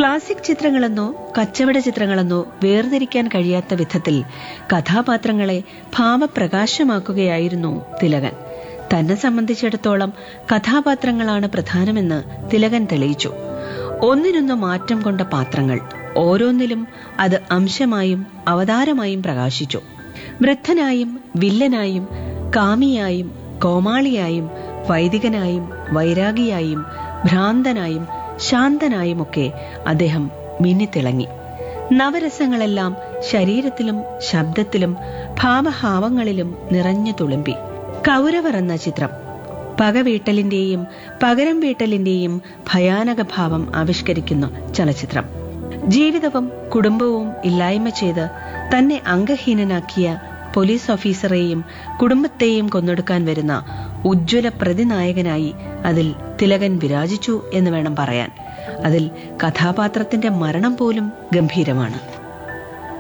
classic ചിത്രങ്ങളെന്നോ കച്ചവട ചിത്രങ്ങളെന്നോ വേർതിരിക്കാൻ കഴിയാത്ത വിധത്തിൽ കഥാപാത്രങ്ങളെ ഭാവപ്രകാശമാക്കുകയായിരുന്നു തിലകൻ തന്നെ സംബന്ധിച്ചിടത്തോളം കഥാപാത്രങ്ങളാണ് പ്രധാനമെന്ന് തിലകൻ തെളിയിച്ചു ഒന്നിനൊന്ന് മാറ്റം കൊണ്ട പാത്രങ്ങൾ ഓരോന്നിലും അത് അംശമായും അവതാരമായും പ്രകാശിച്ചു വൃദ്ധനായും വില്ലനായും കാമിയായും കോമാളിയായും വൈദികനായും വൈരാഗിയായും ഭ്രാന്തനായും ശാന്തനായുമൊക്കെ അദ്ദേഹം മിന്നിത്തിളങ്ങി നവരസങ്ങളെല്ലാം ശരീരത്തിലും ശബ്ദത്തിലും ഭാവഹാവങ്ങളിലും നിറഞ്ഞു തുളുമ്പി കൗരവർ എന്ന ചിത്രം പകവീട്ടലിന്റെയും പകരം വീട്ടലിന്റെയും ഭയാനക ഭാവം ആവിഷ്കരിക്കുന്ന ചലച്ചിത്രം ജീവിതവും കുടുംബവും ഇല്ലായ്മ ചെയ്ത് തന്നെ അംഗഹീനനാക്കിയ പോലീസ് ഓഫീസറെയും കുടുംബത്തെയും കൊന്നൊടുക്കാൻ വരുന്ന ഉജ്ജ്വല പ്രതിനായകനായി അതിൽ തിലകൻ വിരാജിച്ചു എന്ന് വേണം പറയാൻ അതിൽ കഥാപാത്രത്തിന്റെ മരണം പോലും ഗംഭീരമാണ്